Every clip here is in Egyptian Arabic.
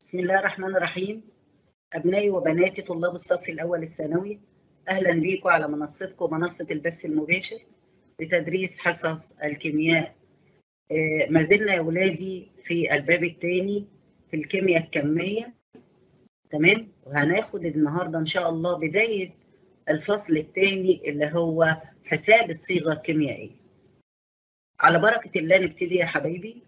بسم الله الرحمن الرحيم أبنائي وبناتي طلاب الصف الأول الثانوي أهلا بيكم على منصتكم منصة البث المباشر لتدريس حصص الكيمياء آه، ما زلنا يا ولادي في الباب الثاني في الكيمياء الكمية تمام وهناخد النهاردة إن شاء الله بداية الفصل الثاني اللي هو حساب الصيغة الكيميائية على بركة الله نبتدي يا حبايبي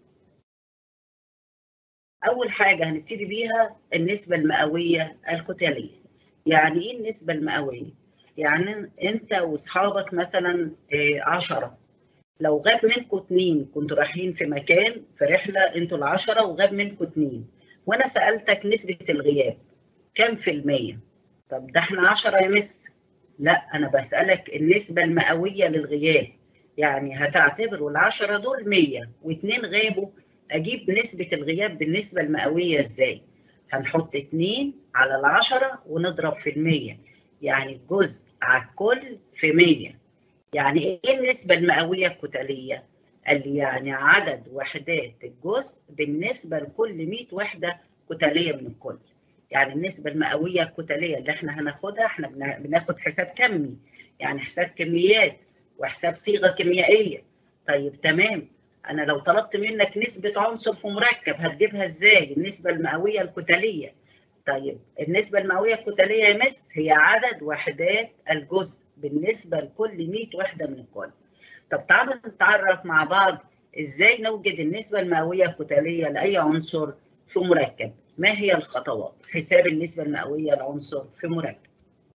أول حاجة هنبتدي بيها النسبة المئوية الكتلية. يعني إيه النسبة المئوية؟ يعني أنت وأصحابك مثلا عشرة لو غاب منكم اتنين كنتوا رايحين في مكان في رحلة أنتوا العشرة وغاب منكم اتنين وأنا سألتك نسبة الغياب كم في المية؟ طب ده احنا عشرة يا مس لا أنا بسألك النسبة المئوية للغياب يعني هتعتبروا العشرة دول مية واتنين غابوا اجيب نسبة الغياب بالنسبة المئوية ازاي؟ هنحط 2 على العشرة ونضرب في المية يعني الجزء على الكل في 100 يعني ايه النسبة المئوية الكتلية؟ قال لي يعني عدد وحدات الجزء بالنسبة لكل 100 وحدة كتلية من الكل يعني النسبة المئوية الكتلية اللي احنا هناخدها احنا بناخد حساب كمي يعني حساب كميات وحساب صيغة كيميائية طيب تمام انا لو طلبت منك نسبه عنصر في مركب هتجيبها ازاي النسبه المئويه الكتليه طيب النسبه المئويه الكتليه يا مس هي عدد وحدات الجزء بالنسبه لكل 100 وحده من الكل طب تعالوا نتعرف مع بعض ازاي نوجد النسبه المئويه الكتليه لاي عنصر في مركب ما هي الخطوات حساب النسبه المئويه لعنصر في مركب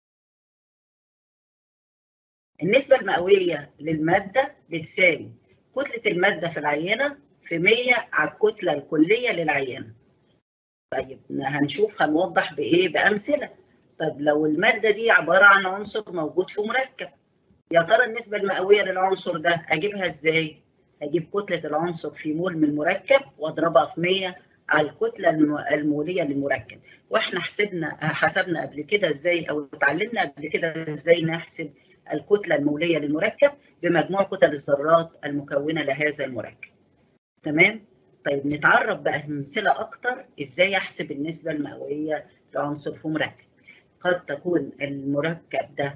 النسبه المئويه للماده بتساوي كتلة المادة في العينة في 100 على الكتلة الكلية للعينة. طيب هنشوف هنوضح بإيه؟ بأمثلة. طب لو المادة دي عبارة عن عنصر موجود في مركب، يا ترى النسبة المئوية للعنصر ده أجيبها إزاي؟ أجيب كتلة العنصر في مول من المركب وأضربها في 100 على الكتلة المولية للمركب، وإحنا حسبنا حسبنا قبل كده إزاي أو اتعلمنا قبل كده إزاي نحسب الكتلة المولية للمركب بمجموع كتل الذرات المكونة لهذا المركب. تمام؟ طيب نتعرف بأمثلة أكتر إزاي أحسب النسبة المئوية لعنصر في مركب. قد تكون المركب ده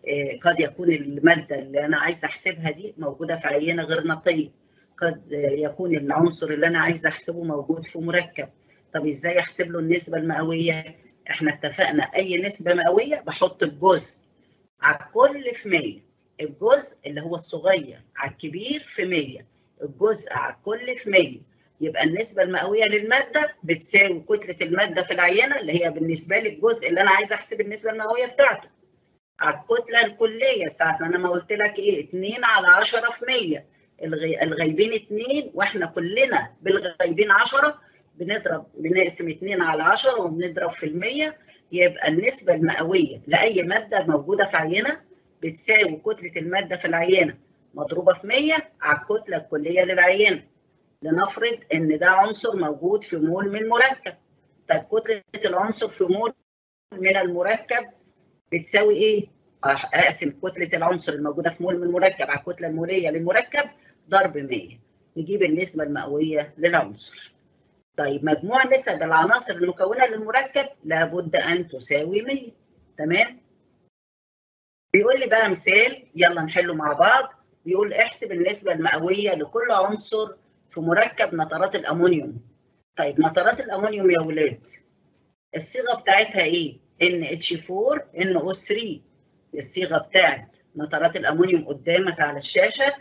قد يكون المادة اللي أنا عايز أحسبها دي موجودة في عينة غير نقية. قد يكون العنصر اللي أنا عايز أحسبه موجود في مركب. طب إزاي أحسب له النسبة المئوية؟ إحنا اتفقنا أي نسبة مئوية بحط الجزء على الكل في 100 الجزء اللي هو الصغير على الكبير في 100 الجزء على الكل في 100 يبقى النسبة المئوية للمادة بتساوي كتلة المادة في العينة اللي هي بالنسبة لي الجزء اللي أنا عايز أحسب النسبة المئوية بتاعته على الكتلة الكلية ساعة ما أنا ما قلت لك إيه 2 على 10 في 100 الغايبين 2 وإحنا كلنا بالغايبين 10 بنضرب بنقسم 2 على 10 وبنضرب في المية يبقى النسبة المئوية لأي مادة موجودة في عينة بتساوي كتلة المادة في العينة مضروبة في 100 على الكتلة الكلية للعينة. لنفرض إن ده عنصر موجود في مول من مركب. طيب كتلة العنصر في مول من المركب بتساوي إيه؟ أقسم كتلة العنصر الموجودة في مول من المركب على الكتلة المولية للمركب ضرب 100 نجيب النسبة المئوية للعنصر. طيب مجموع نسب العناصر المكونه للمركب لابد ان تساوي 100 تمام بيقول لي بقى مثال يلا نحله مع بعض بيقول احسب النسبه المئويه لكل عنصر في مركب نترات الامونيوم طيب نترات الامونيوم يا ولاد الصيغه بتاعتها ايه NH4 NO3 الصيغه بتاعت نترات الامونيوم قدامك على الشاشه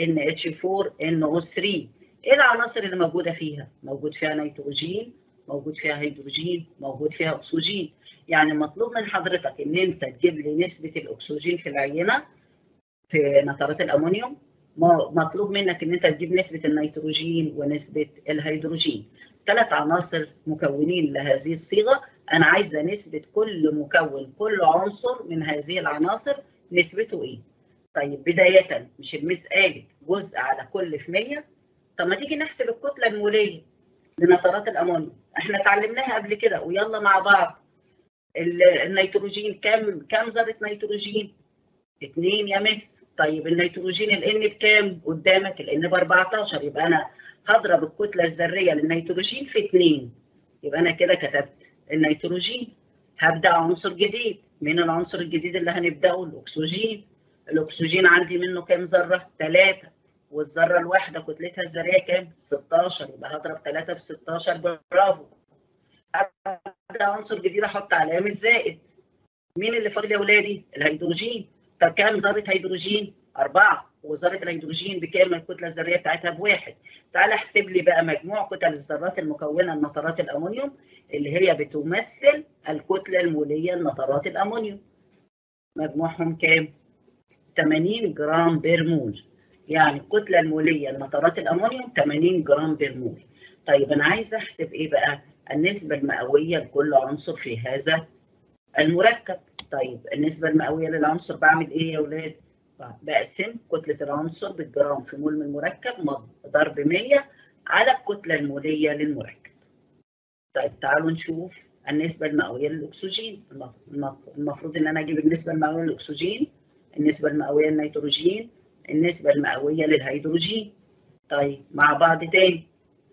NH4 NO3 ايه العناصر اللي موجوده فيها؟ موجود فيها نيتروجين، موجود فيها هيدروجين، موجود فيها اكسجين، يعني مطلوب من حضرتك ان انت تجيب لي نسبه الاكسجين في العينه في نترات الامونيوم، مطلوب منك ان انت تجيب نسبه النيتروجين ونسبه الهيدروجين. ثلاث عناصر مكونين لهذه الصيغه، انا عايزه نسبه كل مكون كل عنصر من هذه العناصر نسبته ايه؟ طيب بدايه مش المس قالت جزء على كل في 100 طب ما تيجي نحسب الكتله الموليه لنترات الامونيوم احنا اتعلمناها قبل كده ويلا مع بعض النيتروجين كام كام ذره نيتروجين؟ اثنين يا مس طيب النيتروجين الان بكام؟ قدامك الان ب 14 يبقى انا هضرب الكتله الذريه للنيتروجين في 2 يبقى انا كده كتبت النيتروجين هبدا عنصر جديد مين العنصر الجديد اللي هنبداه الاكسجين الاكسجين عندي منه كام ذره 3 والذره الواحده كتلتها الذريه كام 16 يبقى هضرب 3 في 16 برافو هبدا عنصر جديد احط علامه زائد مين اللي فاضل يا اولادي الهيدروجين طب كام ذره هيدروجين أربعة وذرة الهيدروجين بكام الكتلة الذرية بتاعتها بواحد تعال احسب لي بقى مجموع كتل الذرات المكونة لنترات الأمونيوم اللي هي بتمثل الكتلة المولية لنترات الأمونيوم مجموعهم كام 80 جرام بير مول يعني الكتلة المولية لنترات الأمونيوم 80 جرام بير مول طيب أنا عايز أحسب إيه بقى النسبة المئوية لكل عنصر في هذا المركب طيب النسبة المئوية للعنصر بعمل إيه يا أولاد؟ بقسم كتلة العنصر بالجرام في مول من المركب ضرب 100 على الكتلة المولية للمركب. طيب تعالوا نشوف النسبة المئوية للأكسجين، المفروض إن أنا أجيب النسبة المئوية للأكسجين، النسبة المئوية للنيتروجين، النسبة المئوية للهيدروجين. طيب مع بعض تاني.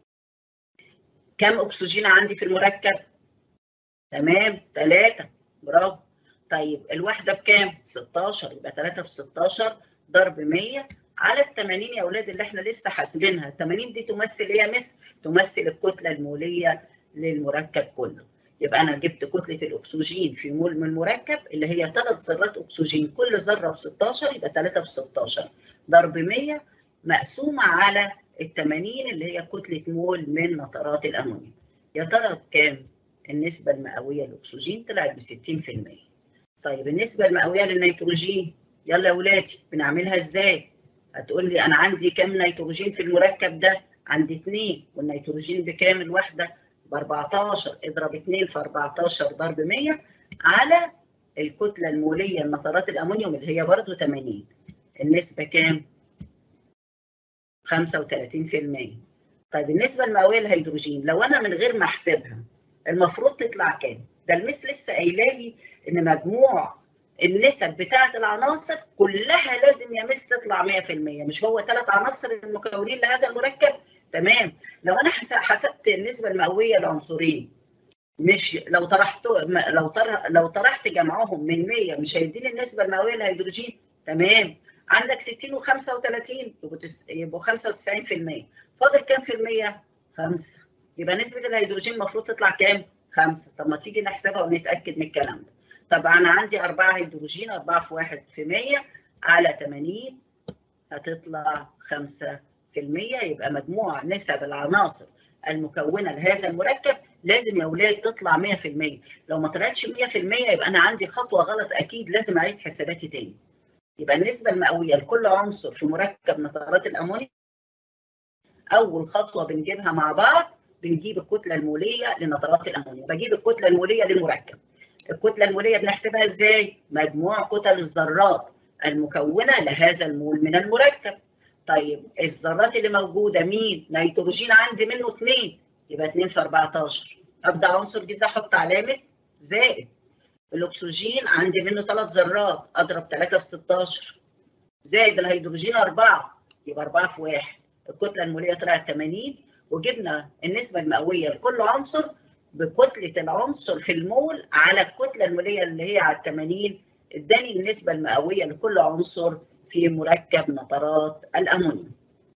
كم أكسجين عندي في المركب؟ تمام 3 برافو. طيب الواحدة بكام؟ 16 يبقى 3 في 16 ضرب 100 على ال 80 يا أولاد اللي إحنا لسه حاسبينها، ال 80 دي تمثل إيه يا مس؟ تمثل الكتلة المولية للمركب كله. يبقى أنا جبت كتلة الأكسجين في مول من المركب اللي هي ثلاث ذرات أكسجين كل ذرة في 16 يبقى 3 في 16 ضرب 100 مقسومة على ال 80 اللي هي كتلة مول من نترات الأمونيوم. يا ترى كام؟ النسبة المئوية للأكسجين طلعت ب 60%. طيب النسبة المئوية للنيتروجين يلا يا ولادي بنعملها ازاي؟ هتقول لي انا عندي كام نيتروجين في المركب ده؟ عندي 2 والنيتروجين بكام الواحدة؟ ب 14 اضرب 2 في 14 ضرب 100 على الكتلة المولية لنترات الأمونيوم اللي هي برضه 80 النسبة كام؟ 35% طيب النسبة المئوية للهيدروجين لو أنا من غير ما أحسبها المفروض تطلع كام؟ ده المس لسه قايله لي ان مجموع النسب بتاعه العناصر كلها لازم يا مس تطلع 100% مش هو ثلاث عناصر المكونين لهذا المركب تمام لو انا حسبت النسبه المئويه لعنصرين مش لو طرحت لو طرح لو طرحت جمعهم من 100 مش هيديني النسبه المئويه للهيدروجين تمام عندك 60 و35 يبقوا 95% فاضل كام في المية؟ 5 يبقى نسبه الهيدروجين المفروض تطلع كام؟ خمسة طب ما تيجي نحسبها ونتأكد من الكلام ده طبعا أنا عندي أربعة هيدروجين أربعة في واحد في مية على 80 هتطلع خمسة في المية يبقى مجموع نسب العناصر المكونة لهذا المركب لازم يا أولاد تطلع 100% لو ما طلعتش 100% يبقى أنا عندي خطوة غلط أكيد لازم أعيد حساباتي تاني يبقى النسبة المئوية لكل عنصر في مركب نترات الأمونيوم أول خطوة بنجيبها مع بعض بنجيب الكتله الموليه لنترات الامونيوم بجيب الكتله الموليه للمركب الكتله الموليه بنحسبها ازاي مجموع كتل الذرات المكونه لهذا المول من المركب طيب الذرات اللي موجوده مين نيتروجين عندي منه 2 يبقى 2 في 14 ابدا عنصر جديد احط علامه زائد الاكسجين عندي منه 3 ذرات اضرب 3 في 16 زائد الهيدروجين 4 يبقى 4 في 1 الكتله الموليه طلعت 80 وجبنا النسبة المئوية لكل عنصر بكتلة العنصر في المول على الكتلة المولية اللي هي على 80 اداني النسبة المئوية لكل عنصر في مركب نترات الأمونيوم.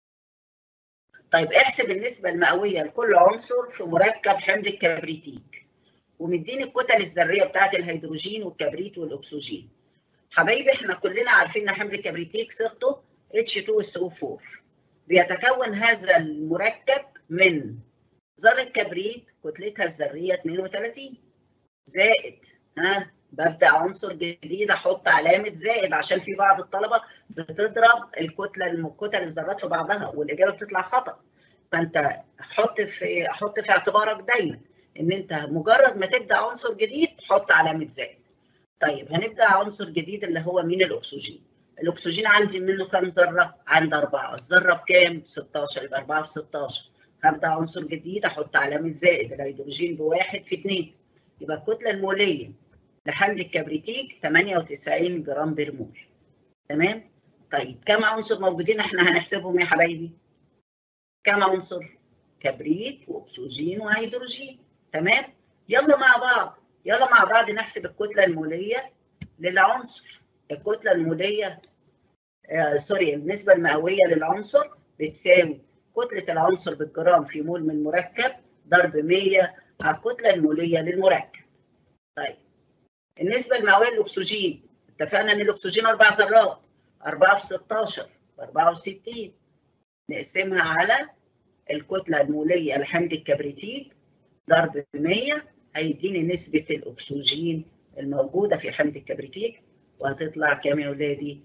طيب احسب النسبة المئوية لكل عنصر في مركب حمض الكبريتيك ومديني الكتل الذرية بتاعت الهيدروجين والكبريت والأكسجين. حبايبي احنا كلنا عارفين ان حمض الكبريتيك صيغته H2SO4 بيتكون هذا المركب من ذرة كبريت كتلتها الذرية 32 زائد ها ببدأ عنصر جديد أحط علامة زائد عشان في بعض الطلبة بتضرب الكتلة الكتل الذرات في بعضها والإجابة بتطلع خطأ فأنت حط في حط في اعتبارك دايما إن أنت مجرد ما تبدأ عنصر جديد حط علامة زائد. طيب هنبدأ عنصر جديد اللي هو مين الأكسجين. الأكسجين عندي منه كام ذرة؟ عندي أربعة، الذرة بكام؟ 16 يبقى 4 في 16. هبدا عنصر جديد احط علامه زائد الهيدروجين بواحد في 2 يبقى الكتله الموليه لحمض الكبريتيك 98 جرام بير مول تمام طيب كم عنصر موجودين احنا هنحسبهم يا حبايبي كم عنصر كبريت واكسجين وهيدروجين تمام يلا مع بعض يلا مع بعض نحسب الكتله الموليه للعنصر الكتله الموليه آه سوري النسبه المئويه للعنصر بتساوي كتله العنصر بالجرام في مول من مركب ضرب 100 على الكتله الموليه للمركب طيب النسبه المئويه للاكسجين اتفقنا ان الاكسجين اربع ذرات 4 في 16 64 نقسمها على الكتله الموليه لحمض الكبريتيك ضرب 100 هيديني نسبه الاكسجين الموجوده في حمض الكبريتيك وهتطلع كام يا ولادي؟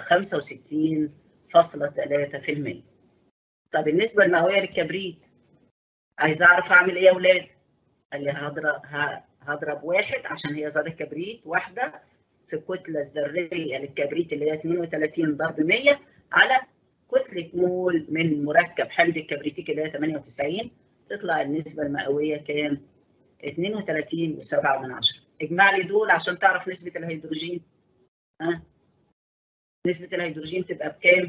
65.3% طب النسبه المئويه للكبريت عايز اعرف اعمل ايه يا ولاد؟ قال لي هضرب هضرب واحد عشان هي ذره كبريت واحده في الكتله الذريه للكبريت اللي هي 32 ضرب 100 على كتله مول من مركب حمض الكبريتيك اللي هي 98 تطلع النسبه المئويه كام؟ 32 و7 من 10 اجمع لي دول عشان تعرف نسبه الهيدروجين ها نسبه الهيدروجين تبقى بكام؟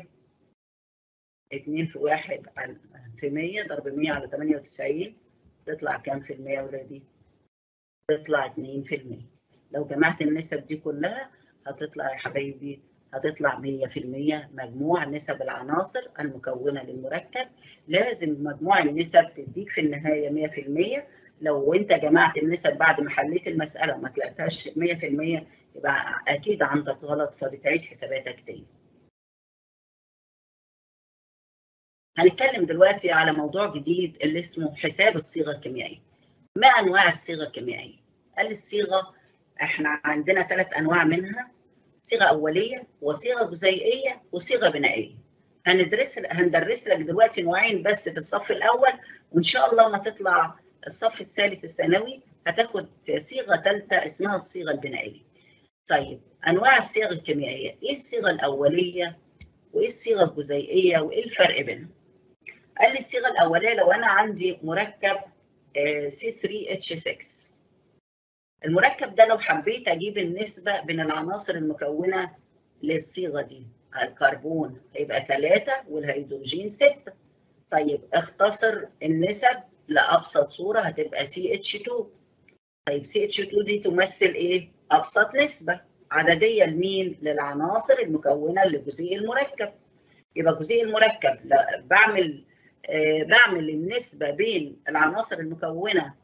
2 في 1 على في 100 ضرب 100 على 98 تطلع كام في المية يا ولادي؟ تطلع 2% لو جمعت النسب دي كلها هتطلع يا حبايبي هتطلع 100% مجموع نسب العناصر المكونة للمركب لازم مجموع النسب تديك في النهاية 100% لو انت جمعت النسب بعد ما حليت المسألة وما طلعتهاش 100% يبقى أكيد عندك غلط فبتعيد حساباتك تاني. هنتكلم دلوقتي على موضوع جديد اللي اسمه حساب الصيغة الكيميائية. ما أنواع الصيغة الكيميائية؟ قال الصيغة احنا عندنا ثلاث أنواع منها صيغة أولية وصيغة جزيئية وصيغة بنائية. هندرس هندرس لك دلوقتي نوعين بس في الصف الأول وإن شاء الله ما تطلع الصف الثالث الثانوي هتاخد صيغة ثالثة اسمها الصيغة البنائية. طيب أنواع الصيغ الكيميائية، إيه الصيغة الأولية؟ وإيه الصيغة الجزيئية؟ وإيه الفرق بينهم؟ قال لي الصيغة الأولية لو أنا عندي مركب C3H6 المركب ده لو حبيت اجيب النسبه بين العناصر المكونه للصيغه دي الكربون هيبقى 3 والهيدروجين 6 طيب اختصر النسب لابسط صوره هتبقى CH2 طيب CH2 دي تمثل ايه ابسط نسبه عدديه لمين للعناصر المكونه لجزيء المركب يبقى جزيء المركب بعمل آه بعمل النسبه بين العناصر المكونه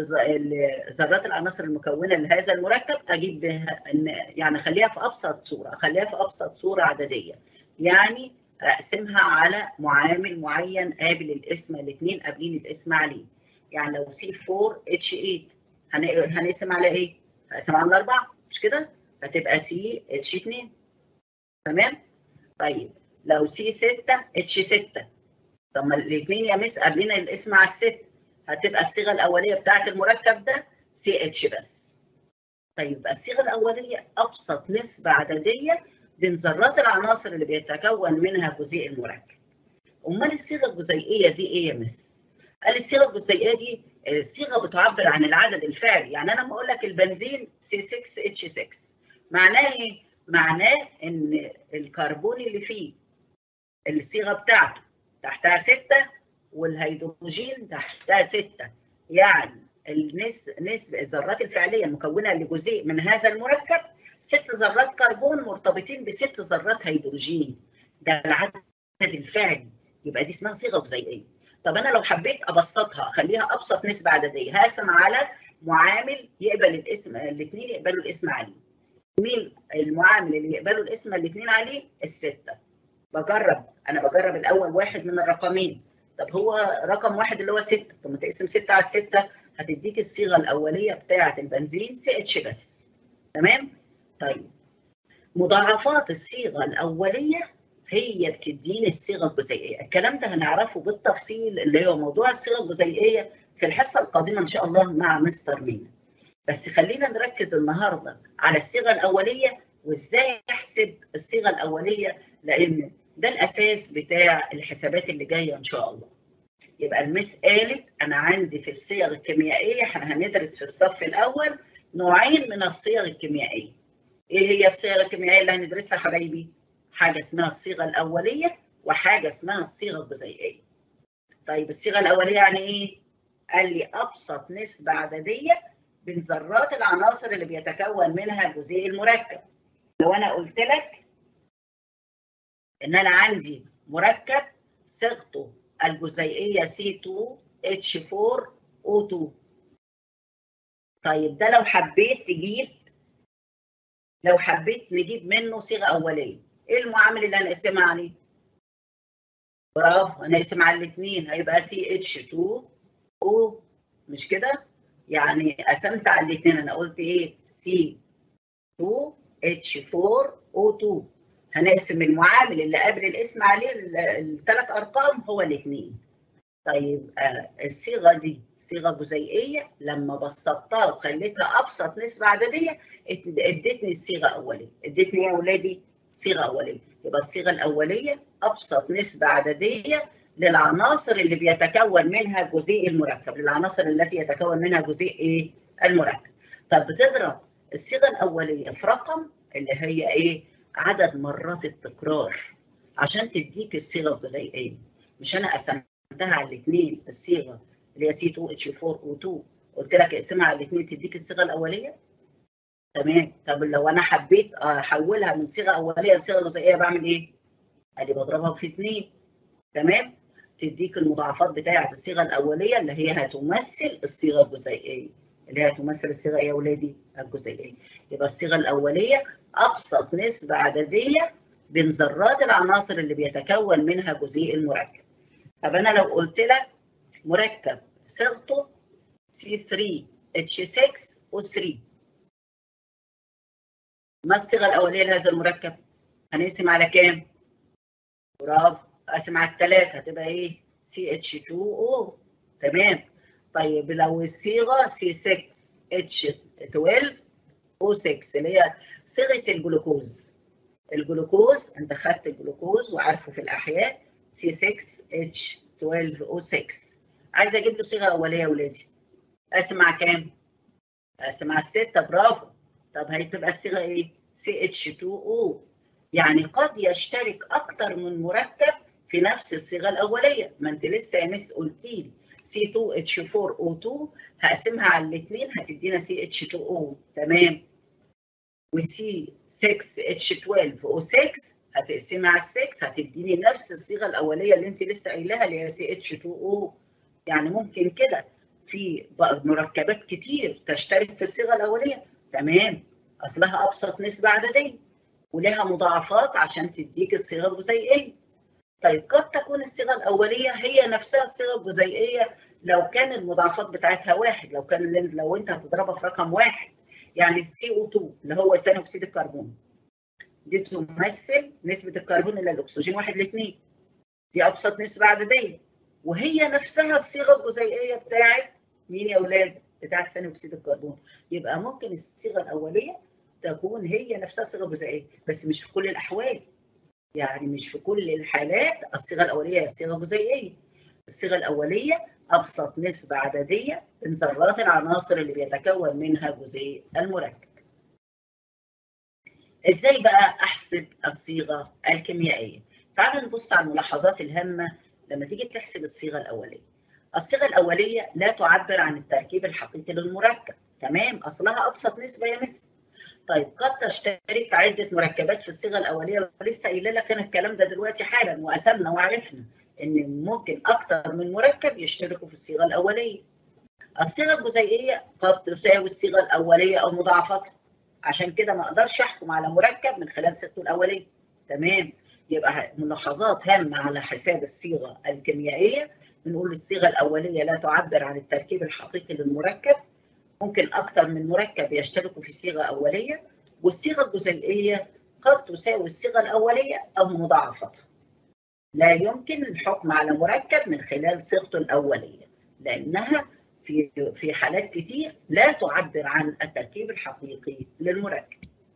ذرات العناصر المكونه لهذا المركب اجيب بها يعني اخليها في ابسط صوره اخليها في ابسط صوره عدديه يعني اقسمها على معامل معين قابل الاسم الاثنين قابلين الاسم عليه يعني لو سي 4 اتش 8 هنقسم على ايه؟ هنقسم على الاربعه مش كده؟ هتبقى سي اتش 2 تمام؟ طيب لو سي 6 اتش 6 طب ما الاثنين يا مس قابلين الاسم على الست هتبقى الصيغه الاوليه بتاعه المركب ده سي اتش بس. طيب يبقى الصيغه الاوليه ابسط نسبه عدديه بين ذرات العناصر اللي بيتكون منها جزيء المركب. امال الصيغه الجزيئيه دي ايه يا مس؟ قال الصيغه الجزيئيه دي صيغه بتعبر عن العدد الفعلي، يعني انا لما اقول لك البنزين سي 6 اتش 6 معناه ايه؟ معناه ان الكربون اللي فيه الصيغه بتاعته تحتها 6 والهيدروجين تحتها 6 يعني النس نسبة الذرات الفعلية المكونة لجزيء من هذا المركب ست ذرات كربون مرتبطين بست ذرات هيدروجين ده العدد الفعلي يبقى دي اسمها صيغة جزيئية طب أنا لو حبيت أبسطها أخليها أبسط نسبة عددية هقسم على معامل يقبل الاسم الاثنين يقبلوا الاسم عليه مين المعامل اللي يقبلوا الاسم الاثنين عليه الستة بجرب أنا بجرب الأول واحد من الرقمين طب هو رقم واحد اللي هو 6 طب ما تقسم 6 على 6 هتديك الصيغه الاوليه بتاعه البنزين سي اتش بس تمام طيب مضاعفات الصيغه الاوليه هي بتديني الصيغه الجزيئيه الكلام ده هنعرفه بالتفصيل اللي هو موضوع الصيغه الجزيئيه في الحصه القادمه ان شاء الله مع مستر مينا بس خلينا نركز النهارده على الصيغه الاوليه وازاي احسب الصيغه الاوليه لان ده الاساس بتاع الحسابات اللي جايه ان شاء الله يبقى المس قالت انا عندي في الصيغ الكيميائيه احنا هندرس في الصف الاول نوعين من الصيغ الكيميائيه ايه هي الصيغه الكيميائيه اللي هندرسها يا حبايبي حاجه اسمها الصيغه الاوليه وحاجه اسمها الصيغه الجزيئيه طيب الصيغه الاوليه يعني ايه قال لي ابسط نسبه عدديه بين ذرات العناصر اللي بيتكون منها الجزيء المركب لو انا قلت لك ان انا عندي مركب صيغته الجزيئيه C2H4O2 طيب ده لو حبيت تجيب لو حبيت نجيب منه صيغه اوليه ايه المعامل اللي هنقسمها عليه؟ برافو هنقسم على الاثنين هيبقى CH2O مش كده؟ يعني قسمت على الاثنين انا قلت ايه؟ C2H4O2 هنقسم المعامل اللي قبل الاسم عليه الثلاث ارقام هو الاثنين. طيب آه الصيغه دي صيغه جزيئيه لما بسطتها وخليتها ابسط نسبه عدديه ادتني الصيغه اوليه ادتني يا اولادي صيغه اوليه يبقى الصيغه الاوليه ابسط نسبه عدديه للعناصر اللي بيتكون منها الجزيء المركب للعناصر التي يتكون منها جزيء ايه المركب طب بتضرب الصيغه الاوليه في رقم اللي هي ايه عدد مرات التكرار عشان تديك الصيغه الجزيئيه مش انا قسمتها على الاثنين الصيغه اللي هي C2H4O2 قلت لك اقسمها على الاثنين تديك الصيغه الاوليه تمام طب لو انا حبيت احولها من صيغه اوليه لصيغه جزيئيه بعمل ايه؟ ادي بضربها في اثنين تمام؟ تديك المضاعفات بتاعه الصيغه الاوليه اللي هي هتمثل الصيغه الجزيئيه اللي هي هتمثل الصيغه ايه يا اولادي؟ الجزيئيه يبقى الصيغه الاوليه ابسط نسبه عدديه بين ذرات العناصر اللي بيتكون منها جزيء المركب طب انا لو قلت لك مركب صيغته C3H6O3 ما الصيغه الاوليه لهذا المركب؟ هنقسم على كام؟ برافو اقسم على الثلاثه هتبقى ايه؟ CH2O تمام طيب لو الصيغه C6H12O6 اللي هي صيغه الجلوكوز الجلوكوز انت خدت الجلوكوز وعارفه في الاحياء C6H12O6 عايزه اجيب له صيغه اوليه يا ولادي اقسم مع كام؟ اقسم مع السته برافو طب هتبقى الصيغه ايه؟ CH2O يعني قد يشترك اكتر من مركب في نفس الصيغه الاوليه ما انت لسه يا مس قلتي لي C2H4O2 هقسمها على الاثنين هتدينا CH2O تمام وC6H12O6 هتقسمها على ال 6 هتديني نفس الصيغه الاوليه اللي انت لسه قايلاها اللي هي CH2O يعني ممكن كده في مركبات كتير تشترك في الصيغه الاوليه تمام اصلها ابسط نسبه عدديه ولها مضاعفات عشان تديك الصيغه الجزيئيه طيب قد تكون الصيغه الاوليه هي نفسها الصيغه الجزيئيه لو كان المضاعفات بتاعتها واحد لو كان لو انت هتضربها في رقم واحد يعني السي او 2 اللي هو ثاني اكسيد الكربون دي تمثل نسبه الكربون الى الاكسجين واحد لاثنين دي ابسط نسبه عدديه وهي نفسها الصيغه الجزيئيه بتاعت مين يا اولاد؟ بتاعت ثاني اكسيد الكربون يبقى ممكن الصيغه الاوليه تكون هي نفسها صيغه جزيئيه بس مش في كل الاحوال يعني مش في كل الحالات الصيغه الاوليه هي الصيغه الجزيئيه الصيغه الاوليه ابسط نسبه عدديه من ذرات العناصر اللي بيتكون منها جزيء المركب ازاي بقى احسب الصيغه الكيميائيه تعالوا نبص على الملاحظات الهامه لما تيجي تحسب الصيغه الاوليه الصيغه الاوليه لا تعبر عن التركيب الحقيقي للمركب تمام اصلها ابسط نسبه يا مس طيب قد تشترك عده مركبات في الصيغه الاوليه لسه قايله لك انا الكلام ده دلوقتي حالا وقسمنا وعرفنا ان ممكن اكتر من مركب يشتركوا في الصيغه الاوليه الصيغه الجزيئيه قد تساوي الصيغه الاوليه او مضاعفتها عشان كده ما اقدرش احكم على مركب من خلال صيغته الاوليه تمام يبقى ملاحظات هامه على حساب الصيغه الكيميائيه بنقول الصيغه الاوليه لا تعبر عن التركيب الحقيقي للمركب ممكن اكثر من مركب يشتركوا في صيغه اوليه والصيغه الجزيئيه قد تساوي الصيغه الاوليه او مضاعفتها لا يمكن الحكم على مركب من خلال صيغته الاوليه لانها في في حالات كتير لا تعبر عن التركيب الحقيقي للمركب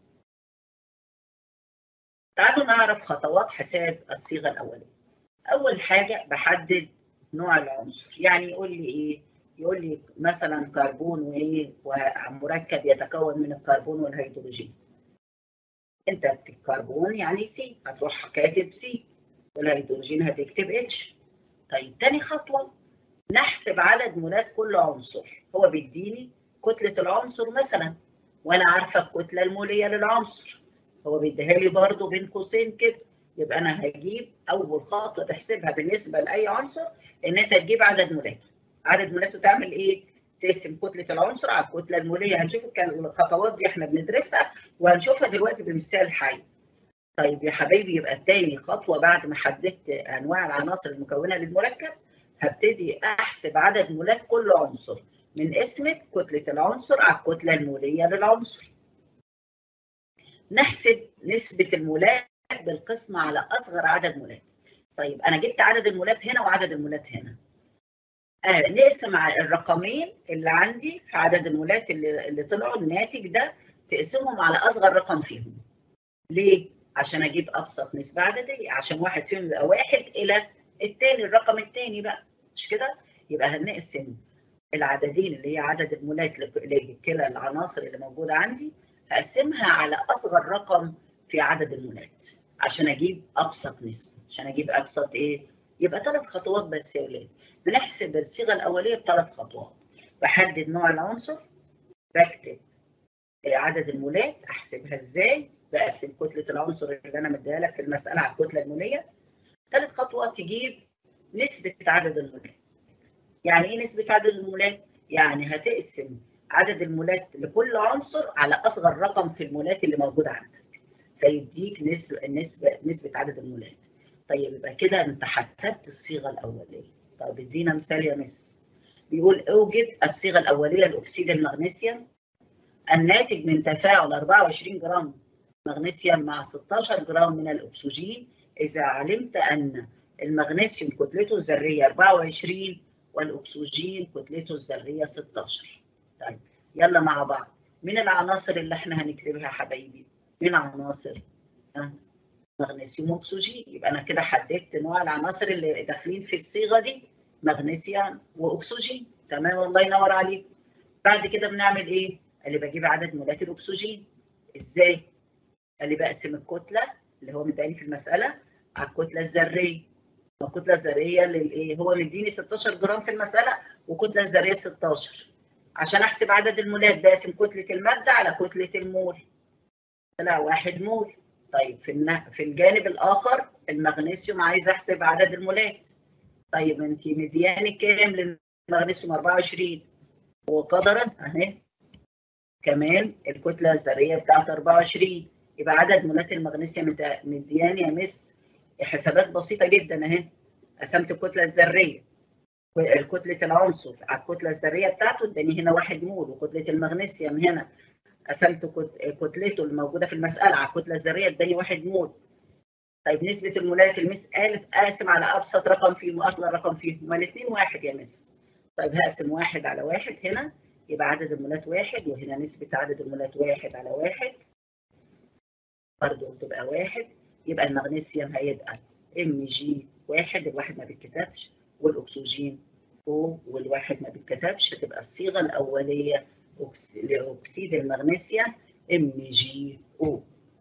تعالوا نعرف خطوات حساب الصيغه الاوليه اول حاجه بحدد نوع العنصر يعني يقول لي ايه يقول لي مثلا كربون وايه ومركب يتكون من الكربون والهيدروجين انت الكربون يعني سي هتروح كاتب سي والهيدروجين هتكتب اتش طيب تاني خطوه نحسب عدد مولات كل عنصر هو بيديني كتلة العنصر مثلا وانا عارفة الكتلة المولية للعنصر هو بيديها لي برضه بين قوسين كده يبقى انا هجيب اول خطوة تحسبها بالنسبة لاي عنصر ان انت تجيب عدد مولاته عدد مولاته تعمل ايه؟ تقسم كتلة العنصر على الكتلة المولية هنشوف الخطوات دي احنا بندرسها وهنشوفها دلوقتي بمثال حي طيب يا حبايبي يبقى تاني خطوة بعد ما حددت أنواع العناصر المكونة للمركب هبتدي أحسب عدد مولات كل عنصر من اسمة كتلة العنصر على الكتلة المولية للعنصر. نحسب نسبة المولات بالقسمة على أصغر عدد مولات. طيب أنا جبت عدد المولات هنا وعدد المولات هنا. آه نقسم الرقمين اللي عندي في عدد المولات اللي, اللي طلعوا الناتج ده تقسمهم على أصغر رقم فيهم. ليه؟ عشان اجيب ابسط نسبه عدديه عشان واحد فيهم يبقى واحد الى الثاني الرقم الثاني بقى مش كده يبقى هنقسم العددين اللي هي عدد المولات لكلا العناصر اللي موجوده عندي هقسمها على اصغر رقم في عدد المولات عشان اجيب ابسط نسبه عشان اجيب ابسط ايه يبقى ثلاث خطوات بس يا ولاد بنحسب الصيغه الاوليه بثلاث خطوات بحدد نوع العنصر بكتب عدد المولات احسبها ازاي بقسم كتله العنصر اللي انا مديها لك في المساله على الكتله الموليه. ثالث خطوه تجيب نسبه عدد المولات. يعني ايه نسبه عدد المولات؟ يعني هتقسم عدد المولات لكل عنصر على اصغر رقم في المولات اللي موجوده عندك. فيديك نسبه نسبه نسبه عدد المولات. طيب يبقى كده انت حسبت الصيغه الاوليه. طب ادينا مثال يا مس. بيقول اوجد الصيغه الاوليه لاكسيد المغنيسيوم الناتج من تفاعل 24 جرام مغنيسيوم مع 16 جرام من الأكسجين إذا علمت أن المغنيسيوم كتلته الذرية 24 والأكسجين كتلته الذرية 16 طيب يلا مع بعض من العناصر اللي احنا هنكتبها يا حبايبي من عناصر مغنيسيوم واكسجين يبقى انا كده حددت نوع العناصر اللي داخلين في الصيغه دي مغنيسيوم واكسجين تمام الله ينور عليك بعد كده بنعمل ايه اللي بجيب عدد مولات الاكسجين ازاي اللي بقسم الكتله اللي هو مداني في المساله على الكتله الذريه الكتله الذريه للايه هو مديني 16 جرام في المساله والكتله الذريه 16 عشان احسب عدد المولات بقسم كتله الماده على كتله المول طلع 1 مول طيب في في الجانب الاخر المغنيسيوم عايز احسب عدد المولات طيب انت مدياني كام للمغنيسيوم 24 وقدرا اهي كمان الكتله الذريه بتاعت 24 يبقى عدد مولات المغنيسيوم مدياني يا مس حسابات بسيطه جدا اهي قسمت الكتله الذريه كتله العنصر على الكتله الذريه بتاعته اداني هنا 1 مول وكتله المغنيسيوم هنا قسمت كتلته الموجوده في المساله على الكتله الذريه اداني 1 مول طيب نسبه المولات المس قالت اقسم على ابسط رقم فيهم واصغر رقم فيهم هما الاثنين واحد يا مس طيب هقسم واحد على واحد هنا يبقى عدد المولات واحد وهنا نسبه عدد المولات واحد على واحد برضه تبقى واحد يبقى المغنيسيوم هيبقى ام جي واحد الواحد ما بيتكتبش والاكسجين او والواحد ما بيتكتبش تبقى الصيغه الاوليه لاكسيد المغنيسيوم ام جي او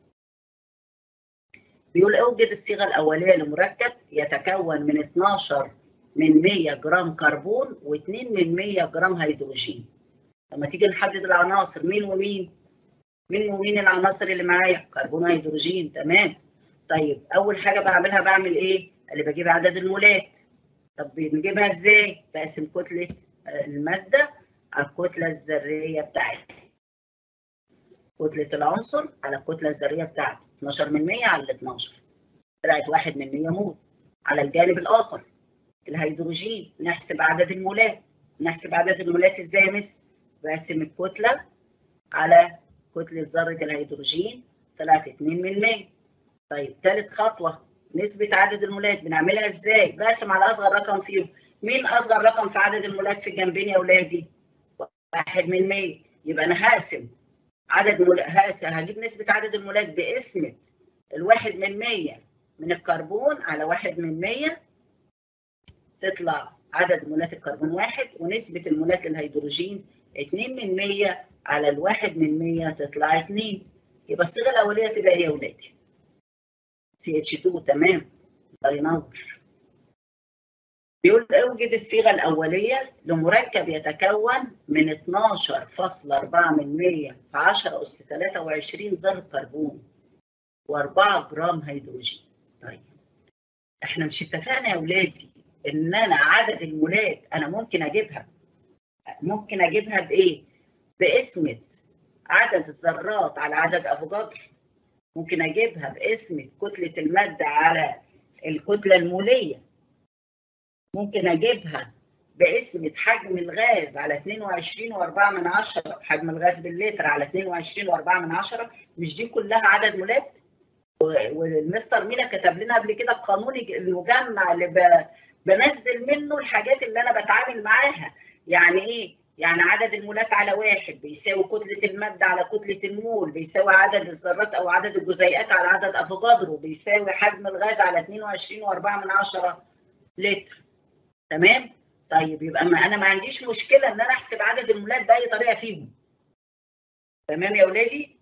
بيقول اوجد الصيغه الاوليه لمركب يتكون من 12 من 100 جرام كربون و2 من 100 جرام هيدروجين لما تيجي نحدد العناصر مين ومين مين ومين العناصر اللي معايا كربون هيدروجين تمام طيب اول حاجه بعملها بعمل ايه اللي بجيب عدد المولات طب بنجيبها ازاي بقسم كتله الماده على الكتله الذريه بتاعتها كتله العنصر على الكتله الذريه بتاعته 12 من 100 على ال 12 طلعت 1 من 100 مول على الجانب الاخر الهيدروجين نحسب عدد المولات نحسب عدد المولات ازاي يا مس بقسم الكتله على كتلة ذرة الهيدروجين طلعت 2 من 100 طيب ثالث خطوة نسبة عدد المولات بنعملها ازاي؟ بقسم على أصغر رقم فيهم مين أصغر رقم في عدد المولات في الجنبين يا ولادي؟ 1 من 100 يبقى أنا هقسم عدد مول... هقسم هجيب نسبة عدد المولات بقسمة الواحد من 100 من الكربون على 1 من 100 تطلع عدد مولات الكربون واحد ونسبة المولات للهيدروجين 2 من 100 على الواحد من 100 تطلع 2 يبقى الصيغه الاوليه تبقى ايه يا ولادي؟ سي اتش 2 تمام الله ينور بيقول اوجد الصيغه الاوليه لمركب يتكون من 12.4 من 100 في 10 اس 23 ذره كربون و4 جرام هيدروجين طيب احنا مش اتفقنا يا ولادي ان انا عدد المولات انا ممكن اجيبها ممكن اجيبها بايه باسمة عدد الذرات على عدد افوكادرو ممكن اجيبها باسمة كتلة المادة على الكتلة المولية ممكن اجيبها باسمة حجم الغاز على 22.4 من عشرة حجم الغاز باللتر على 22.4 من عشرة مش دي كلها عدد مولات والمستر مينا كتب لنا قبل كده القانون المجمع اللي ب... بنزل منه الحاجات اللي انا بتعامل معاها يعني ايه يعني عدد المولات على واحد بيساوي كتلة المادة على كتلة المول بيساوي عدد الذرات أو عدد الجزيئات على عدد أفوكادرو بيساوي حجم الغاز على 22.4 من عشرة لتر تمام؟ طيب يبقى ما أنا ما عنديش مشكلة إن أنا أحسب عدد المولات بأي طريقة فيهم تمام يا ولادي؟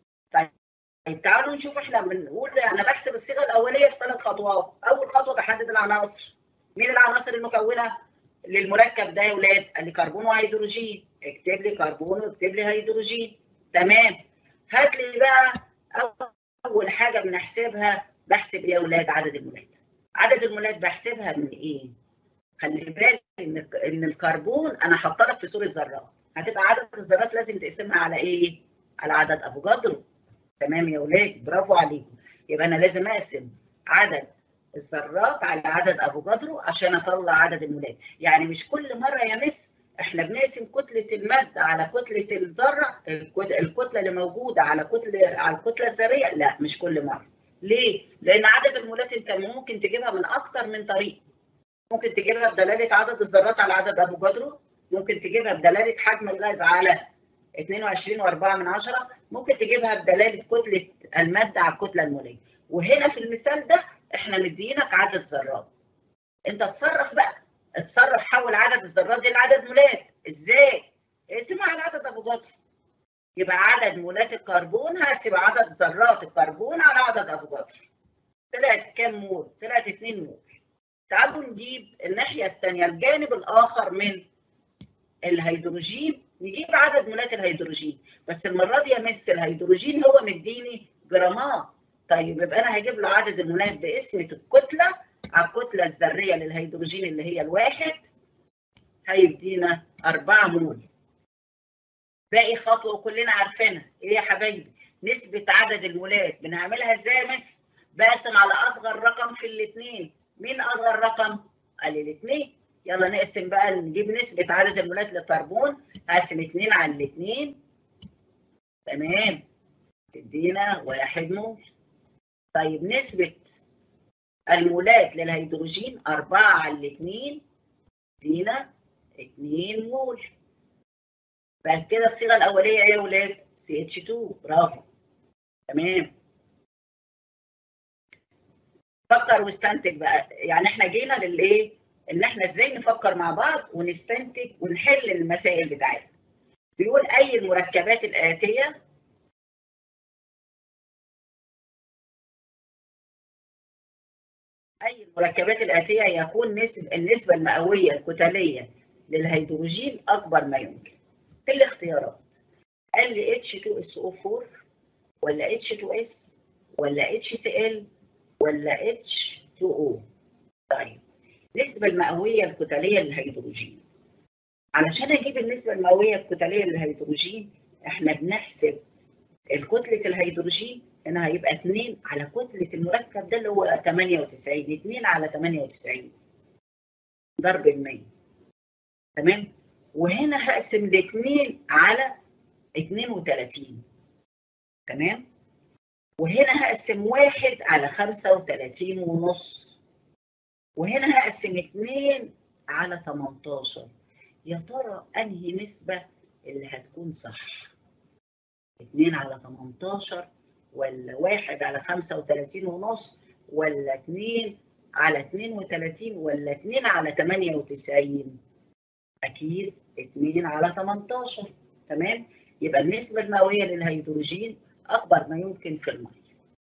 طيب تعالوا نشوف احنا بنقول انا بحسب الصيغه الاوليه في ثلاث خطوات، اول خطوه بحدد العناصر. مين العناصر المكونه للمركب ده يا ولاد؟ قال لي كربون وهيدروجين، اكتب لي كربون واكتب لي هيدروجين. تمام. هات لي بقى اول حاجه بنحسبها بحسب ايه يا ولاد؟ عدد المولات. عدد المولات بحسبها من ايه؟ خلي بالك ان ان الكربون انا حاطه لك في صوره ذرات، هتبقى عدد الذرات لازم تقسمها على ايه؟ على عدد افوكادرو. تمام يا ولاد برافو عليكم يبقى انا لازم اقسم عدد الذرات على عدد افوكادرو عشان اطلع عدد المولات يعني مش كل مره يا مس احنا بنقسم كتله الماده على كتله الذره الكتله اللي موجوده على كتله على الكتله الذريه لا مش كل مره ليه لان عدد المولات انت ممكن تجيبها من اكتر من طريق ممكن تجيبها بدلاله عدد الذرات على عدد افوكادرو ممكن تجيبها بدلاله حجم الغاز على 22.4 من عشرة ممكن تجيبها بدلاله كتله الماده على الكتله الموليه وهنا في المثال ده احنا مدينك عدد ذرات انت تصرف بقى اتصرف حول عدد الذرات دي لعدد مولات ازاي اقسمها على عدد افوكادرو يبقى عدد مولات الكربون هقسم عدد ذرات الكربون على عدد افوكادرو طلعت كام مول طلعت 2 مول تعالوا نجيب الناحيه الثانيه الجانب الاخر من الهيدروجين نجيب عدد مولات الهيدروجين بس المره دي يا مس الهيدروجين هو مديني جرامات طيب يبقى انا هجيب له عدد المولات باسم الكتله على الكتله الذريه للهيدروجين اللي هي الواحد هيدينا 4 مول باقي خطوه وكلنا عارفينها ايه يا حبايبي نسبه عدد المولات بنعملها ازاي يا مس بقسم على اصغر رقم في الاثنين مين اصغر رقم قال لي الاثنين يلا نقسم بقى نجيب نسبة عدد المولات للكربون هقسم 2 على الاثنين تمام تدينا واحد مول طيب نسبة المولات للهيدروجين 4 على الاثنين تدينا 2 مول بعد كده الصيغة الأولية إيه يا ولاد؟ CH2 برافو تمام فكر واستنتج بقى يعني احنا جينا للايه؟ ان احنا ازاي نفكر مع بعض ونستنتج ونحل المسائل بتاعتنا. بيقول اي المركبات الاتيه اي المركبات الاتيه يكون نسب النسبه المئويه الكتليه للهيدروجين اكبر ما يمكن. في الاختيارات قال لي H2SO4 ولا H2S ولا HCl ولا H2O. طيب النسبة المئوية الكتلية للهيدروجين علشان أجيب النسبة المئوية الكتلية للهيدروجين إحنا بنحسب الكتلة الهيدروجين هنا هيبقى 2 على كتلة المركب ده اللي هو 98 2 على 98 ضرب ال 100 تمام وهنا هقسم الاثنين على 32 تمام وهنا هقسم واحد على 35 ونص وهنا هقسم 2 على 18 يا ترى انهي نسبة اللي هتكون صح 2 على 18 ولا 1 على 35 ونص ولا 2 على 32 ولا 2 على 98 اكيد 2 على 18 تمام يبقى النسبة المئوية للهيدروجين اكبر ما يمكن في المية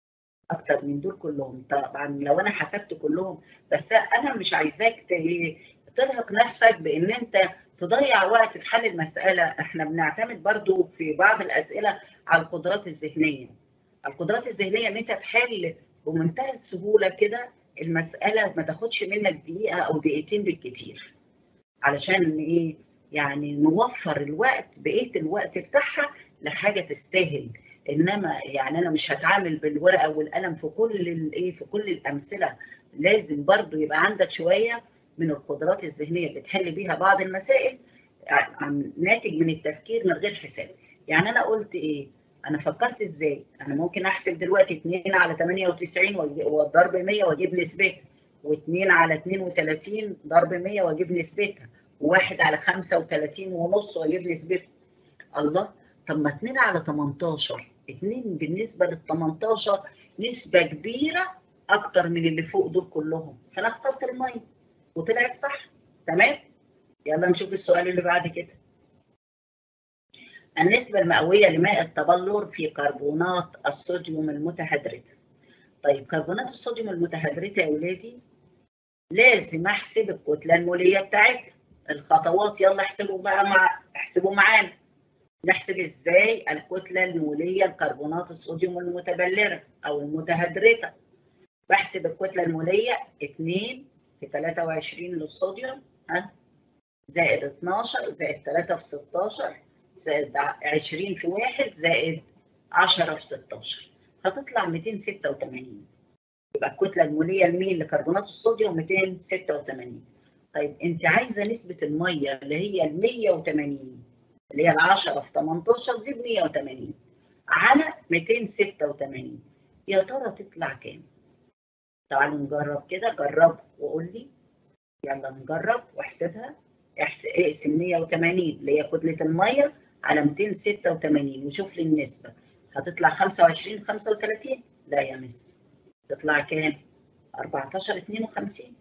اكتر من دول كلهم طبعا لو انا حسبت كلهم بس انا مش عايزاك ترهق نفسك بان انت تضيع وقت في حل المساله احنا بنعتمد برضو في بعض الاسئله على القدرات الذهنيه القدرات الذهنيه ان انت تحل بمنتهى السهوله كده المساله ما تاخدش منك دقيقه او دقيقتين بالكتير علشان ايه يعني نوفر الوقت بقيه الوقت بتاعها لحاجه تستاهل انما يعني انا مش هتعامل بالورقه والقلم في كل الايه في كل الامثله لازم برضو يبقى عندك شويه من القدرات الذهنيه اللي تحل بيها بعض المسائل ناتج من التفكير من غير حساب يعني انا قلت ايه انا فكرت ازاي انا ممكن احسب دلوقتي 2 على 98 وضرب 100 واجيب نسبتها و2 على 32 ضرب 100 واجيب نسبتها و1 على 35 ونص واجيب نسبتها الله طب ما 2 على 18 2 بالنسبه لل 18 نسبه كبيره اكتر من اللي فوق دول كلهم فانا اخترت الميه وطلعت صح تمام يلا نشوف السؤال اللي بعد كده النسبة المئوية لماء التبلور في كربونات الصوديوم المتهدرتة طيب كربونات الصوديوم المتهدرتة يا ولادي لازم احسب الكتلة المولية بتاعتها الخطوات يلا احسبوا بقى مع احسبوا معانا نحسب ازاي الكتلة المولية لكربونات الصوديوم المتبلرة او المتهدرتة بحسب الكتلة المولية 2 في 23 للصوديوم ها زائد 12 زائد 3 في 16 زائد 20 في 1 زائد 10 في 16 هتطلع 286 يبقى الكتله الموليه لمين لكربونات الصوديوم 286 طيب انت عايزه نسبه الميه اللي هي ال 180 اللي هي ال 10 في 18 دي ب 180 على 286 يا ترى تطلع كام؟ تعالوا نجرب كده جرب وقول لي يلا نجرب واحسبها اقسم 180 اللي هي كتله الميه على 286 وشوف لي النسبه هتطلع 25 35 لا يا مس تطلع كام 14 52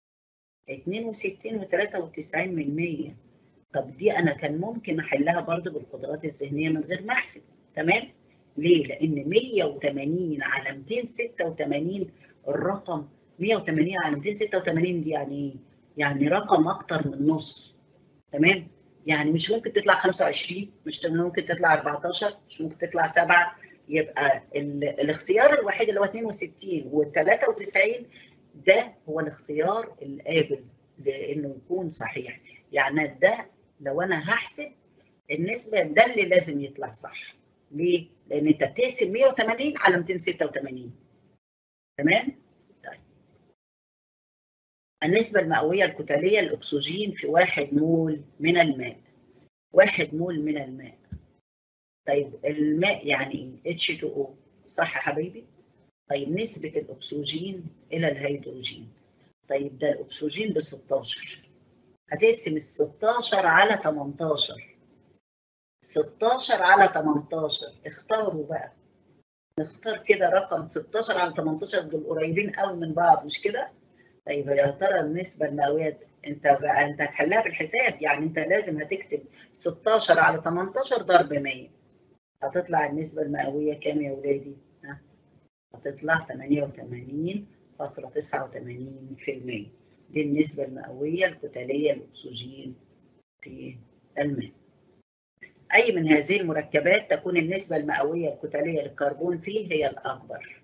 62 و93 من 100 طب دي انا كان ممكن احلها برضو بالقدرات الذهنيه من غير ما احسب تمام ليه لان 180 على 286 الرقم 180 على 286 دي يعني ايه يعني رقم اكتر من نص تمام يعني مش ممكن تطلع 25 مش ممكن تطلع 14 مش ممكن تطلع 7 يبقى الاختيار الوحيد اللي هو 62 و 93 ده هو الاختيار القابل لانه يكون صحيح يعني ده لو انا هحسب النسبه ده اللي لازم يطلع صح ليه؟ لان انت بتقسم 180 على 286 تمام؟ طيب النسبة المئوية الكتلية للأكسجين في واحد مول من الماء واحد مول من الماء طيب الماء يعني ايه H2O صح يا حبيبي؟ طيب نسبة الأكسجين إلى الهيدروجين طيب ده الأكسجين ب 16 هتقسم ال 16 على 18 16 على 18 اختاروا بقى نختار كده رقم 16 على 18 دول قريبين قوي من بعض مش كده؟ طيب يا ترى النسبة المئوية انت بقى انت هتحلها بالحساب يعني انت لازم هتكتب 16 على 18 ضرب 100 هتطلع النسبة المئوية كام يا ولادي؟ ها؟ هتطلع 88.89% دي النسبة المئوية الكتلية للأكسجين في الماء. أي من هذه المركبات تكون النسبة المئوية الكتلية للكربون فيه هي الأكبر؟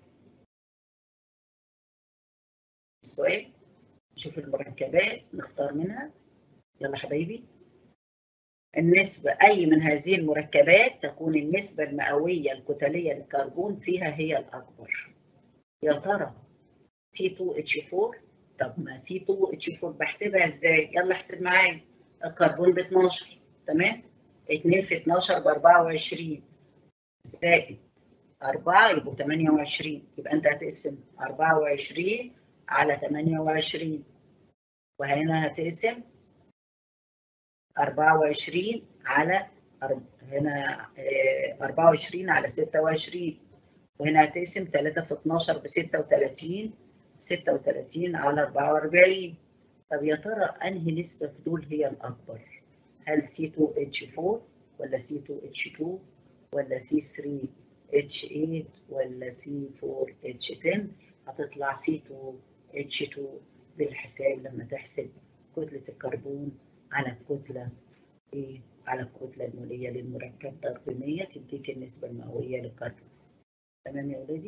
السؤال نشوف المركبات نختار منها يلا حبايبي النسبة أي من هذه المركبات تكون النسبة المئوية الكتلية للكربون فيها هي الأكبر يا ترى C2H4 طب ما C2H4 بحسبها ازاي؟ يلا احسب معايا الكربون ب 12 تمام؟ 2 في 12 ب 24 زائد 4 يبقوا 28 يبقى انت هتقسم 24 على 28 وهنا هتقسم 24 على هنا 24 على 26 وهنا هتقسم 3 في 12 ب 36 36 على 44 طب يا ترى انهي نسبة في دول هي الأكبر؟ هل C2H4 ولا C2H2 ولا C3 H8 ولا C4H10 هتطلع C2H2 بالحساب لما تحسب كتلة الكربون على الكتلة ايه على الكتلة المولية للمركب ضرب 100 تديك النسبة المئوية للكربون تمام يا ولادي؟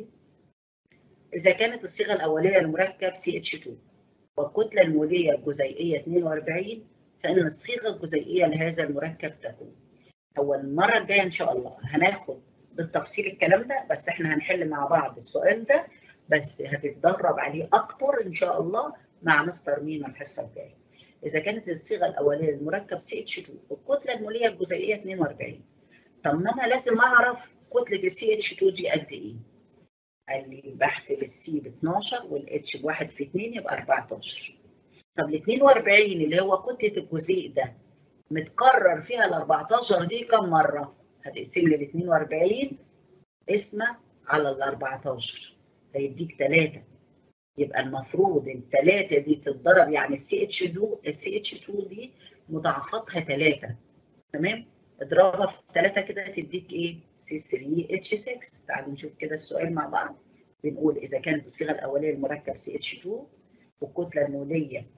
إذا كانت الصيغة الأولية للمركب CH2 والكتلة المولية الجزيئية 42 فإن الصيغة الجزيئية لهذا المركب تكون هو المرة الجاية إن شاء الله هناخد بالتفصيل الكلام ده بس إحنا هنحل مع بعض السؤال ده بس هتتدرب عليه أكتر إن شاء الله مع مستر مينا الحصة الجاية. إذا كانت الصيغة الأولية للمركب CH2 والكتلة المولية الجزيئية 42 طب ما أنا لازم أعرف كتلة ال CH2 دي قد إيه؟ قال لي بحسب السي ب 12 والاتش بواحد في 2 يبقى 14 طب ال 42 اللي هو كتله الجزيء ده متكرر فيها ال 14 دي كم مره؟ هتقسم لي ال 42 اسمه على ال 14 هيديك 3 يبقى المفروض الثلاثه دي تتضرب يعني السي اتش 2 السي اتش 2 دي مضاعفاتها 3 تمام؟ اضربها في 3 كده تديك ايه؟ سي 3 اتش 6 تعالوا نشوف كده السؤال مع بعض بنقول اذا كانت الصيغه الاوليه للمركب سي اتش 2 والكتله الموليه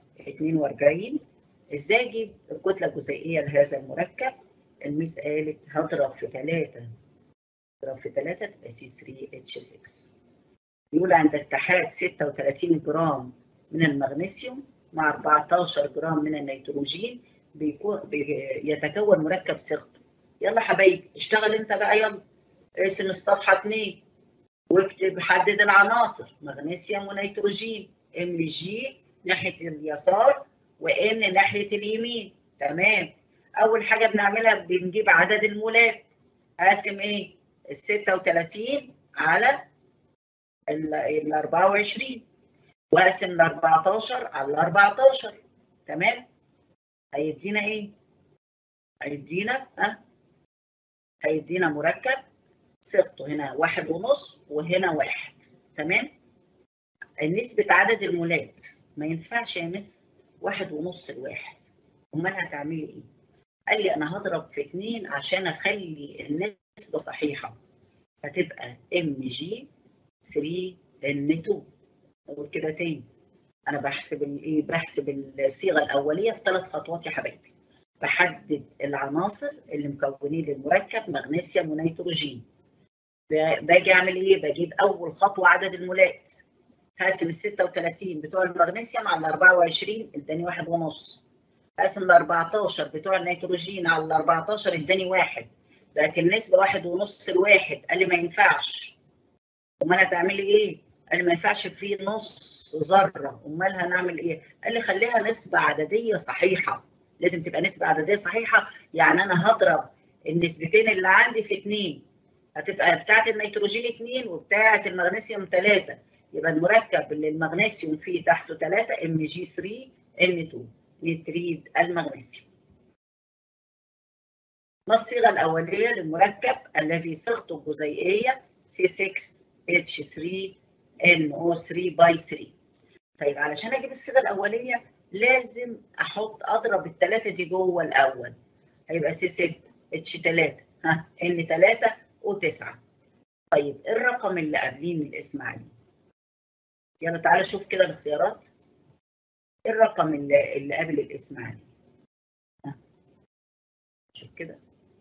42 ازاي اجيب الكتله الجزيئيه لهذا المركب؟ الميس قالت هضرب في 3 اضرب في 3 تبقى سي 3 اتش 6 يقول عند اتحاد 36 جرام من المغنيسيوم مع 14 جرام من النيتروجين بيكون يتكون مركب صيغته يلا حبايبي اشتغل انت بقى يلا ارسم الصفحه 2 واكتب حدد العناصر مغنيسيوم ونيتروجين ام جي ناحيه اليسار وان ناحيه اليمين تمام اول حاجه بنعملها بنجيب عدد المولات اقسم ايه ال 36 على ال 24 واقسم ال 14 على ال 14 تمام هيدينا ايه هيدينا ها هيدينا مركب صيغته هنا واحد ونص وهنا واحد تمام نسبة عدد المولات ما ينفعش يا مس واحد ونص لواحد امال هتعملي ايه؟ قال لي انا هضرب في اتنين عشان اخلي النسبة صحيحة هتبقى ام جي 3 ان 2 اقول كده تاني انا بحسب الايه بحسب الصيغه الاوليه في ثلاث خطوات يا حبايبي بحدد العناصر اللي مكونين للمركب مغنيسيوم ونيتروجين باجي اعمل ايه بجيب اول خطوه عدد المولات هقسم ال 36 بتوع المغنيسيوم على 24 اداني واحد ونص هقسم ال 14 بتوع النيتروجين على ال 14 اداني واحد بقت النسبه واحد ونص لواحد قال لي ما ينفعش امال هتعملي ايه؟ قال لي ما ينفعش في نص ذره امال هنعمل ايه؟ قال لي خليها نسبه عدديه صحيحه لازم تبقى نسبه عدديه صحيحه يعني انا هضرب النسبتين اللي عندي في اثنين هتبقى بتاعه النيتروجين اثنين وبتاعه المغنيسيوم ثلاثه يبقى المركب اللي المغنيسيوم فيه تحته 3 ام جي 3 ان 2 نتريد المغنيسيوم ما الصيغه الاوليه للمركب الذي صيغته الجزيئيه C6H3NO3 باي 3 طيب علشان اجيب الصيغه الاوليه لازم احط اضرب الثلاثه دي جوه الاول هيبقى C6H3 ها N3 O9 طيب ايه الرقم اللي قبليه من الاسم عليه يلا تعالى شوف كده الاختيارات ايه الرقم اللي, اللي قبل الاسم عليه ها شوف كده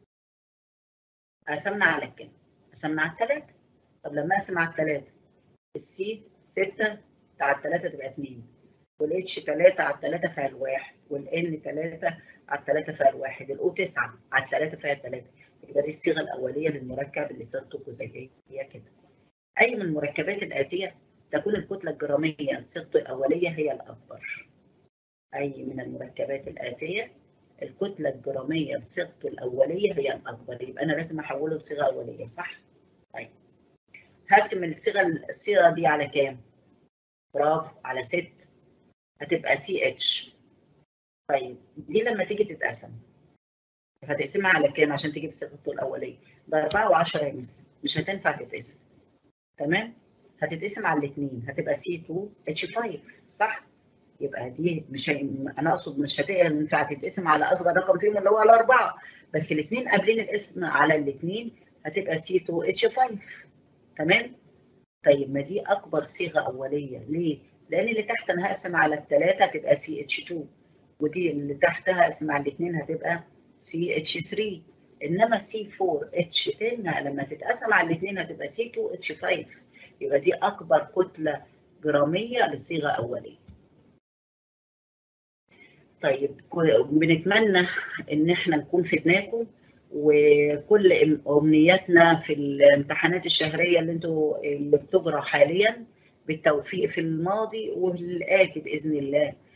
قسمنا على كام قسمنا على الثلاثه طب لما اقسم على الثلاثه السي 6 على الثلاثه تبقى 2 والاتش 3 على الثلاثه فيها الواحد والان 3 على الثلاثه فيها الواحد الاو 9 على الثلاثه فيها الثلاثه يبقى دي الصيغه الاوليه للمركب اللي صيغته جزيئيه كده اي من المركبات الاتيه تكون الكتله الجراميه صيغته الاوليه هي الاكبر اي من المركبات الاتيه الكتله الجراميه لصيغته الاوليه هي الاكبر يبقى انا لازم احوله لصيغه اوليه صح طيب هقسم الصيغه الصيغه دي على كام برافو على 6 هتبقى سي اتش طيب دي لما تيجي تتقسم هتقسمها على كام عشان تجيب صيغته الاوليه ده 4 و10 يا مس مش هتنفع تتقسم تمام هتتقسم على الاثنين هتبقى سي 2 اتش 5 صح يبقى دي مش هي... انا اقصد مش هتنفع تتقسم على اصغر رقم فيهم اللي هو الاربعه بس الاثنين قابلين الاسم على الاثنين هتبقى C2H5 تمام طيب ما دي اكبر صيغه اوليه ليه لان اللي تحت انا هقسم على الثلاثه هتبقى CH2 ودي اللي تحتها هقسم على الاثنين هتبقى CH3 انما C4H10 لما تتقسم على الاثنين هتبقى C2H5 يبقى دي اكبر كتله جراميه للصيغه الاوليه طيب بنتمنى ان احنا نكون فدناكم وكل امنياتنا في الامتحانات الشهريه اللي انتوا اللي بتجرى حاليا بالتوفيق في الماضي والآتي باذن الله